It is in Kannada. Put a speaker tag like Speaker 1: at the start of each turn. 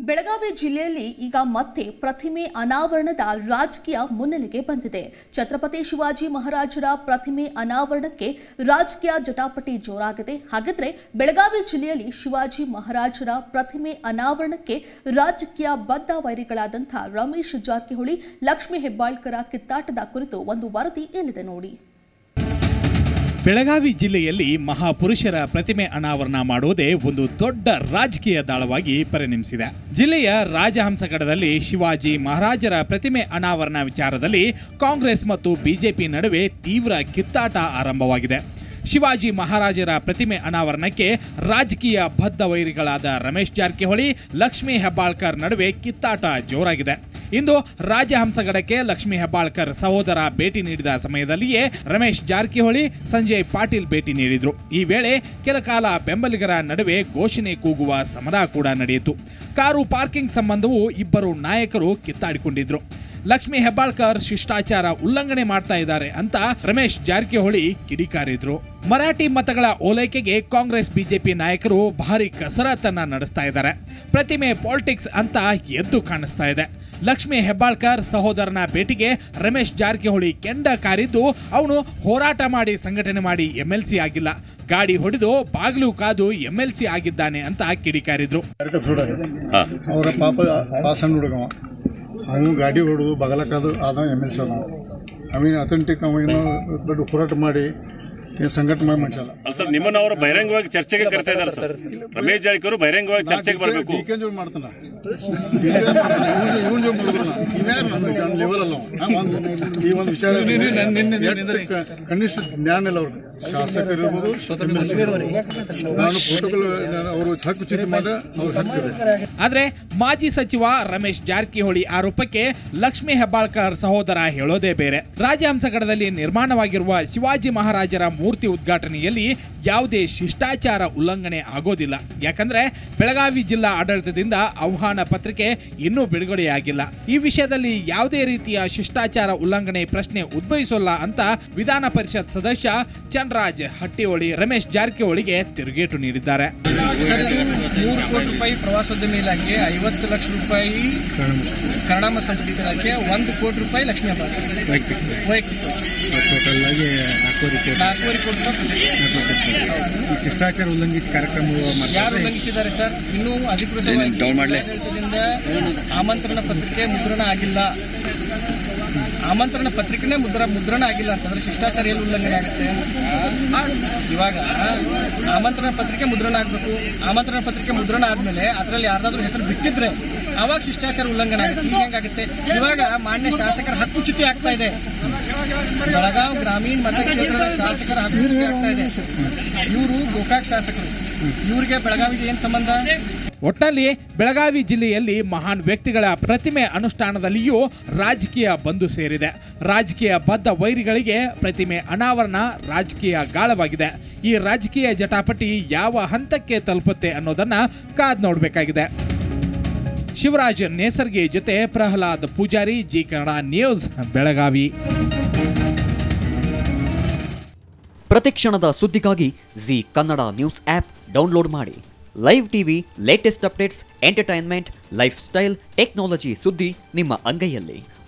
Speaker 1: ಬೆಳಗಾವಿ ಜಿಲ್ಲೆಯಲ್ಲಿ ಈಗ ಮತ್ತೆ ಪ್ರತಿಮೆ ಅನಾವರಣದ ರಾಜಕೀಯ ಮುನ್ನೆಲೆಗೆ ಬಂದಿದೆ ಛತ್ರಪತಿ ಶಿವಾಜಿ ಮಹಾರಾಜರ ಪ್ರತಿಮೆ ಅನಾವರಣಕ್ಕೆ ರಾಜಕೀಯ ಜಟಾಪಟಿ ಜೋರಾಗಿದೆ ಹಾಗಿದ್ರೆ ಬೆಳಗಾವಿ ಜಿಲ್ಲೆಯಲ್ಲಿ ಶಿವಾಜಿ ಮಹಾರಾಜರ ಪ್ರತಿಮೆ ಅನಾವರಣಕ್ಕೆ ರಾಜಕೀಯ ಬದ್ಧ ವೈರಿಗಳಾದಂಥ ರಮೇಶ್ ಜಾರಕಿಹೊಳಿ ಲಕ್ಷ್ಮೀ ಹೆಬ್ಬಾಳ್ಕರ ಕಿತ್ತಾಟದ ಕುರಿತು ಒಂದು ವರದಿ ಇಲ್ಲಿದೆ ನೋಡಿ
Speaker 2: ಬೆಳಗಾವಿ ಜಿಲ್ಲೆಯಲ್ಲಿ ಮಹಾಪುರುಷರ ಪ್ರತಿಮೆ ಅನಾವರಣ ಮಾಡುವುದೇ ಒಂದು ದೊಡ್ಡ ರಾಜಕೀಯ ದಾಳವಾಗಿ ಪರಿಣಮಿಸಿದೆ ಜಿಲ್ಲೆಯ ರಾಜಹಂಸಗಡದಲ್ಲಿ ಶಿವಾಜಿ ಮಹಾರಾಜರ ಪ್ರತಿಮೆ ಅನಾವರಣ ವಿಚಾರದಲ್ಲಿ ಕಾಂಗ್ರೆಸ್ ಮತ್ತು ಬಿಜೆಪಿ ನಡುವೆ ತೀವ್ರ ಕಿತ್ತಾಟ ಆರಂಭವಾಗಿದೆ ಶಿವಾಜಿ ಮಹಾರಾಜರ ಪ್ರತಿಮೆ ಅನಾವರಣಕ್ಕೆ ರಾಜಕೀಯ ಬದ್ಧ ವೈರಿಗಳಾದ ರಮೇಶ್ ಜಾರಕಿಹೊಳಿ ಲಕ್ಷ್ಮೀ ಹೆಬ್ಬಾಳ್ಕರ್ ನಡುವೆ ಕಿತ್ತಾಟ ಜೋರಾಗಿದೆ ಇಂದು ರಾಜಹಂಸಗಡಕ್ಕೆ ಲಕ್ಷ್ಮೀ ಹೆಬ್ಬಾಳ್ಕರ್ ಸಹೋದರ ಭೇಟಿ ನೀಡಿದ ಸಮಯದಲ್ಲಿಯೇ ರಮೇಶ್ ಜಾರಕಿಹೊಳಿ ಸಂಜಯ್ ಪಾಟೀಲ್ ಭೇಟಿ ನೀಡಿದ್ರು ಈ ವೇಳೆ ಕೆಲ ಕಾಲ ಬೆಂಬಲಿಗರ ನಡುವೆ ಘೋಷಣೆ ಕೂಗುವ ಸಮರ ಕೂಡ ನಡೆಯಿತು ಕಾರು ಪಾರ್ಕಿಂಗ್ ಸಂಬಂಧವೂ ಇಬ್ಬರು ನಾಯಕರು ಕಿತ್ತಾಡಿಕೊಂಡಿದ್ರು ಲಕ್ಷ್ಮೀ ಹೆಬ್ಬಾಳ್ಕರ್ ಶಿಷ್ಟಾಚಾರ ಉಲ್ಲಂಘನೆ ಮಾಡ್ತಾ ಇದ್ದಾರೆ ಅಂತ ರಮೇಶ್ ಜಾರಕಿಹೊಳಿ ಕಿಡಿಕಾರಿದ್ರು ಮರಾಠಿ ಮತಗಳ ಓಲೈಕೆಗೆ ಕಾಂಗ್ರೆಸ್ ಬಿಜೆಪಿ ನಾಯಕರು ಭಾರಿ ಕಸರತ್ತನ್ನ ನಡೆಸ್ತಾ ಇದ್ದಾರೆ ಪ್ರತಿಮೆ ಪಾಲಿಟಿಕ್ಸ್ ಅಂತ ಎದ್ದು ಕಾಣಿಸ್ತಾ ಇದೆ ಲಕ್ಷ್ಮೀ ಹೆಬ್ಬಾಳ್ಕರ್ ಸಹೋದರನ ಭೇಟಿಗೆ ರಮೇಶ್ ಜಾರಕಿಹೊಳಿ ಕೆಂಡ ಕಾರಿದ್ದು ಅವನು ಹೋರಾಟ ಮಾಡಿ ಸಂಘಟನೆ ಮಾಡಿ ಎಂಎಲ್ಸಿ ಆಗಿಲ್ಲ ಗಾಡಿ ಹೊಡೆದು ಬಾಗಿಲು ಕಾದು ಎಂಎಲ್ಸಿ ಆಗಿದ್ದಾನೆ ಅಂತ ಕಿಡಿಕಾರಿದ್ರು
Speaker 3: ಡೈರೆಕ್ಟ್ ಸುಡೋದು ಅವರ ಪಾಪ ಆ ಸಣ್ಣ ಹುಡುಗವ ಅವನು ಗಾಡಿ ಹೊಡೆದು ಬಗಲಕ್ಕದು ಆದ ಎಮ್ ಎಲ್ ಸಿ ಅದ ಅವೇನು ಅಥೆಂಟಿಕ್ ಅವ ಏನೋ ದೊಡ್ಡ ಹೋರಾಟ ಮಾಡಿ ಏನ್ ಸಂಘಟನೆ ಮಾಡಿ ಮನುಷ್ಯಲ್ಲ
Speaker 4: ಅಲ್ಲ ಸರ್ ನಿಮ್ಮನ್ನ ಅವರು ಬಹಿರಂಗವಾಗಿ ಚರ್ಚೆಗೆ ಕರಿತಾ ಇದ್ದಾರೆ ಸರ್ ರಮೇಶ್ ಜಾರಕಿಹೊಳಿ ಬಹಿರಂಗವಾಗಿ ಚರ್ಚೆಗೆ ಬರಬೇಕು
Speaker 3: ಡಿ ಕೆ ಜೋಡ್ ಮಾಡ್ತಾನ ಇವನ್ ಜೋಡ್ ಮಾಡಿದ್ರಲ್ಲ ಇವ್ಯಾರು ನನ್ನ ಲೆವೆಲ್ ಅಲ್ಲ ಅವ. ಹಾ, ಒಂದು ಈ ಒಂದು ವಿಚಾರ ಎಷ್ಟು ಕ- ಕನಿಷ್ಠ ಜ್ಞಾನ ಇಲ್ಲ ಅವ್ರಿಗೆ ಶಾಸಕರು ಇರ್ಬೋದು MLC ಇರ್ಬೋದು. ನಾನು ಪ್ರೋಟೋಕಾಲ್ ಅವರು ಹಕ್ಕುಚ್ಯುತಿ ಮಾಡ ಅವ್ರ ಹಕ್ಕಿದೆ
Speaker 2: ಆದ್ರೆ ಮಾಜಿ ಸಚಿವ ರಮೇಶ್ ಜಾರಕಿಹೊಳಿ ಆರೋಪಕ್ಕೆ ಲಕ್ಷ್ಮೀ ಹೆಬ್ಬಾಳ್ಕರ್ ಸಹೋದರ ಹೇಳೋದೇ ಬೇರೆ ರಾಜಹಂಸಗಡದಲ್ಲಿ ನಿರ್ಮಾಣವಾಗಿರುವ ಶಿವಾಜಿ ಮಹಾರಾಜರ ಮೂರ್ತಿ ಉದ್ಘಾಟನೆಯಲ್ಲಿ ಯಾವುದೇ ಶಿಷ್ಟಾಚಾರ ಉಲ್ಲಂಘನೆ ಆಗೋದಿಲ್ಲ ಯಾಕಂದ್ರೆ ಬೆಳಗಾವಿ ಜಿಲ್ಲಾ ಆಡಳಿತದಿಂದ ಆಹ್ವಾನ ಪತ್ರಿಕೆ ಇನ್ನೂ ಬಿಡುಗಡೆಯಾಗಿಲ್ಲ ಈ ವಿಷಯದಲ್ಲಿ ಯಾವುದೇ ರೀತಿಯ ಶಿಷ್ಟಾಚಾರ ಉಲ್ಲಂಘನೆ ಪ್ರಶ್ನೆ ಉದ್ಭವಿಸೋಲ್ಲ ಅಂತ ವಿಧಾನ ಪರಿಷತ್ ಸದಸ್ಯ ಚಂದ್ರರಾಜ್ ಹಟ್ಟಿಹೊಳಿ ರಮೇಶ್ ಜಾರಕಿಹೊಳಿಗೆ ತಿರುಗೇಟು ನೀಡಿದ್ದಾರೆ
Speaker 5: ಸರ್ ಇದು ಮೂರು ಕೋಟಿ ರೂಪಾಯಿ ಪ್ರವಾಸೋದ್ಯಮ ಇಲಾಖೆ ಐವತ್ತು ಲಕ್ಷ ರೂಪಾಯಿ ಕನ್ನಡ ಮತ್ತು ಸಂಸ್ಕೃತಿ ಇಲಾಖೆ ಒಂದು ಕೋಟಿ ರೂಪಾಯಿ ಲಕ್ಷ್ಮೀ ಹಬ್ಬ ವೈಯಕ್ತಿಕ
Speaker 6: ಟೋಟಲ್ ಆಗಿ ನಾಲ್ಕೂವರೆ ಕೋಟಿ
Speaker 5: ನಾಲ್ಕೂವರೆ ಕೋಟಿ ರೂಪಾಯಿ
Speaker 6: ಈ ಶಿಷ್ಟಾಚಾರ ಉಲ್ಲಂಘಿಸಿ ಕಾರ್ಯಕ್ರಮ
Speaker 5: ಯಾರು ಉಲ್ಲಂಘಿಸಿದ್ದಾರೆ ಸರ್ ಇನ್ನೂ ಅಧಿಕೃತವಾಗಿ ಆಡಳಿತದಿಂದ ಆಮಂತ್ರಣ ಪತ್ರಿಕೆ ಮುದ್ರಣ ಆಗಿಲ್ಲ ಆಮಂತ್ರಣ ಪತ್ರಿಕೆನೇ ಮುದ್ರ ಮುದ್ರಣ ಆಗಿಲ್ಲ ಅಂತಂದ್ರೆ ಶಿಷ್ಟಾಚಾರ ಎಲ್ಲಿ ಉಲ್ಲಂಘನೆ ಆಗುತ್ತೆ ಆ, ಇವಾಗ ಆಮಂತ್ರಣ ಪತ್ರಿಕೆ ಮುದ್ರಣ ಆಗಬೇಕು ಆಮಂತ್ರಣ ಪತ್ರಿಕೆ ಮುದ್ರಣ ಆದ್ಮೇಲೆ ಅದರಲ್ಲಿ ಯಾರ್ದಾದ್ರೂ ಹೆಸರು ಬಿಟ್ಟಿದ್ರೆ ಅವಾಗ ಶಿಷ್ಟಾಚಾರ ಉಲ್ಲಂಘನೆ ಆಗುತ್ತೆ ಈಗ ಹೆಂಗಾಗುತ್ತೆ ಇವಾಗ ಮಾನ್ಯ ಶಾಸಕರ ಹಕ್ಕುಚ್ಯುತಿ ಆಗ್ತಾ ಇದೆ ಬೆಳಗಾವಿ ಗ್ರಾಮೀಣ ಮತಕ್ಷೇತ್ರದ ಶಾಸಕರ ಹಕ್ಕುಚ್ಯುತಿ ಆಗ್ತಾ ಇದೆ ಇವರು ಗೋಕಾಕ್ ಶಾಸಕರು ಇವ್ರಿಗೆ ಬೆಳಗಾವಿಗೆ ಏನ್ ಸಂಬಂಧ
Speaker 2: ಒಟ್ನಲ್ಲಿ ಬೆಳಗಾವಿ ಜಿಲ್ಲೆಯಲ್ಲಿ ಮಹಾನ್ ವ್ಯಕ್ತಿಗಳ ಪ್ರತಿಮೆ ಅನುಷ್ಠಾನದಲ್ಲಿಯೂ ರಾಜಕೀಯ ಬಂದು ಸೇರಿದೆ ರಾಜಕೀಯ ಬದ್ಧ ವೈರಿಗಳಿಗೆ ಪ್ರತಿಮೆ ಅನಾವರಣ ರಾಜಕೀಯ ಗಾಳವಾಗಿದೆ ಈ ರಾಜಕೀಯ ಜಟಾಪಟಿ ಯಾವ ಹಂತಕ್ಕೆ ತಲುಪುತ್ತೆ ಅನ್ನೋದನ್ನ ಕಾದ್ ನೋಡಬೇಕಾಗಿದೆ ಶಿವರಾಜ್ ನೇಸರ್ಗೆ ಜೊತೆ ಪ್ರಹ್ಲಾದ್ ಪೂಜಾರಿ ಜಿ ಕನ್ನಡ ನ್ಯೂಸ್ ಬೆಳಗಾವಿ
Speaker 7: ಪ್ರತಿಕ್ಷಣದ ಸುದ್ದಿಗಾಗಿ Zee Kannada news app download ಮಾಡಿ live TV latest updates entertainment lifestyle technology ಸುದ್ದಿ ನಿಮ್ಮ ಅಂಗೈಯಲ್ಲಿ